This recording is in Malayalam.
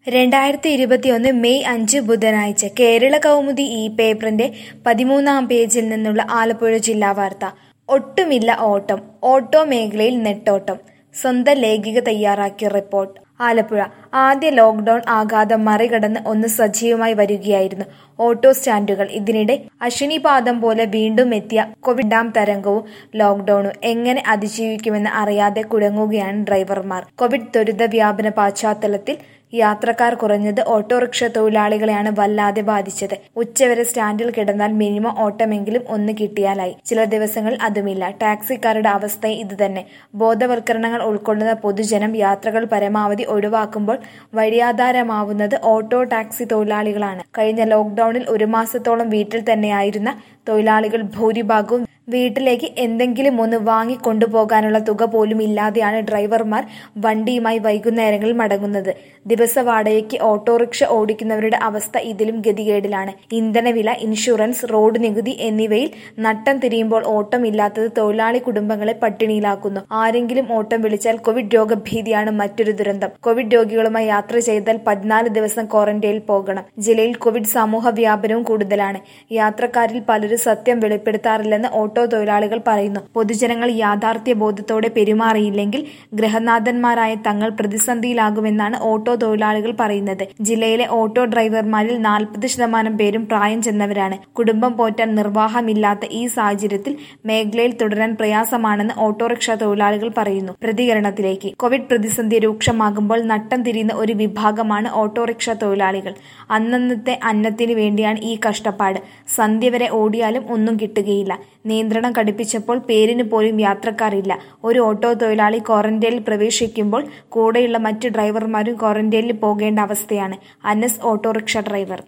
രണ്ടായിരത്തി ഇരുപത്തിയൊന്ന് മെയ് അഞ്ച് ബുധനാഴ്ച കേരള കൗമുദി ഈ പേപ്പറിന്റെ പതിമൂന്നാം പേജിൽ നിന്നുള്ള ആലപ്പുഴ ജില്ലാ വാർത്ത ഒട്ടുമില്ല ഓട്ടം ഓട്ടോ മേഖലയിൽ നെട്ടോട്ടം സ്വന്തം ലേഖിക തയ്യാറാക്കിയ റിപ്പോർട്ട് ആലപ്പുഴ ആദ്യ ലോക്ഡൌൺ ആഘാതം മറികടന്ന് ഒന്ന് സജീവമായി വരികയായിരുന്നു ഓട്ടോ സ്റ്റാൻഡുകൾ ഇതിനിടെ അശ്വിനിപാദം പോലെ വീണ്ടും എത്തിയ കോവിഡ് രണ്ടാം തരംഗവും ലോക്ഡൌണും എങ്ങനെ അതിജീവിക്കുമെന്ന് അറിയാതെ കുഴങ്ങുകയാണ് ഡ്രൈവർമാർ കോവിഡ് ത്വരിത വ്യാപന പശ്ചാത്തലത്തിൽ യാത്രക്കാർ കുറഞ്ഞത് ഓട്ടോറിക്ഷ തൊഴിലാളികളെയാണ് വല്ലാതെ ബാധിച്ചത് ഉച്ചവരെ സ്റ്റാൻഡിൽ കിടന്നാൽ മിനിമം ഓട്ടമെങ്കിലും ഒന്ന് കിട്ടിയാലായി ചില ദിവസങ്ങൾ അതുമില്ല ടാക്സിക്കാരുടെ അവസ്ഥ ഇതുതന്നെ ബോധവൽക്കരണങ്ങൾ ഉൾക്കൊള്ളുന്ന പൊതുജനം യാത്രകൾ പരമാവധി ഒഴിവാക്കുമ്പോൾ വഴിയാധാരമാവുന്നത് ഓട്ടോ ടാക്സി തൊഴിലാളികളാണ് കഴിഞ്ഞ ലോക്ഡൌണിൽ ഒരു മാസത്തോളം വീട്ടിൽ തന്നെയായിരുന്ന തൊഴിലാളികൾ ഭൂരിഭാഗവും വീട്ടിലേക്ക് എന്തെങ്കിലും ഒന്ന് വാങ്ങി കൊണ്ടുപോകാനുള്ള തുക പോലും ഇല്ലാതെയാണ് ഡ്രൈവർമാർ വണ്ടിയുമായി വൈകുന്നേരങ്ങളിൽ മടങ്ങുന്നത് ദിവസ വാടകയ്ക്ക് ഓട്ടോറിക്ഷ ഓടിക്കുന്നവരുടെ അവസ്ഥ ഇതിലും ഗതികേടിലാണ് ഇന്ധനവില ഇൻഷുറൻസ് റോഡ് നികുതി എന്നിവയിൽ നട്ടം തിരിയുമ്പോൾ ഓട്ടം ഇല്ലാത്തത് തൊഴിലാളി കുടുംബങ്ങളെ പട്ടിണിയിലാക്കുന്നു ആരെങ്കിലും ഓട്ടം വിളിച്ചാൽ കോവിഡ് രോഗഭീതിയാണ് മറ്റൊരു ദുരന്തം കോവിഡ് രോഗികളുമായി യാത്ര ചെയ്താൽ പതിനാല് ദിവസം ക്വാറന്റൈനിൽ പോകണം ജില്ലയിൽ കോവിഡ് സമൂഹ വ്യാപനവും കൂടുതലാണ് യാത്രക്കാരിൽ പലരും സത്യം വെളിപ്പെടുത്താറില്ലെന്ന് ഓട്ടോ തൊഴിലാളികൾ പറയുന്നു പൊതുജനങ്ങൾ യാഥാർത്ഥ്യ ബോധത്തോടെ പെരുമാറിയില്ലെങ്കിൽ ഗ്രഹനാഥന്മാരായ തങ്ങൾ പ്രതിസന്ധിയിലാകുമെന്നാണ് ഓട്ടോ തൊഴിലാളികൾ പറയുന്നത് ജില്ലയിലെ ഓട്ടോ ഡ്രൈവർമാരിൽ നാൽപ്പത് ശതമാനം പേരും പ്രായം ചെന്നവരാണ് കുടുംബം പോറ്റാൻ നിർവാഹമില്ലാത്ത ഈ സാഹചര്യത്തിൽ മേഖലയിൽ തുടരാൻ പ്രയാസമാണെന്ന് ഓട്ടോറിക്ഷ തൊഴിലാളികൾ പറയുന്നു പ്രതികരണത്തിലേക്ക് കോവിഡ് പ്രതിസന്ധി രൂക്ഷമാകുമ്പോൾ നട്ടം തിരിയുന്ന ഒരു വിഭാഗമാണ് ഓട്ടോറിക്ഷ തൊഴിലാളികൾ അന്നന്നത്തെ അന്നത്തിന് വേണ്ടിയാണ് ഈ കഷ്ടപ്പാട് സന്ധ്യ വരെ ഓടിയാലും ഒന്നും കിട്ടുകയില്ല നിയന്ത്രണം കടുപ്പിച്ചപ്പോൾ പേരിന് പോലും യാത്രക്കാരില്ല ഒരു ഓട്ടോ തൊഴിലാളി ക്വാറന്റൈനിൽ പ്രവേശിക്കുമ്പോൾ കൂടെയുള്ള മറ്റ് ഡ്രൈവർമാരും ക്വാറന്റൈനിൽ പോകേണ്ട അവസ്ഥയാണ് അനസ് ഓട്ടോറിക്ഷ ഡ്രൈവർ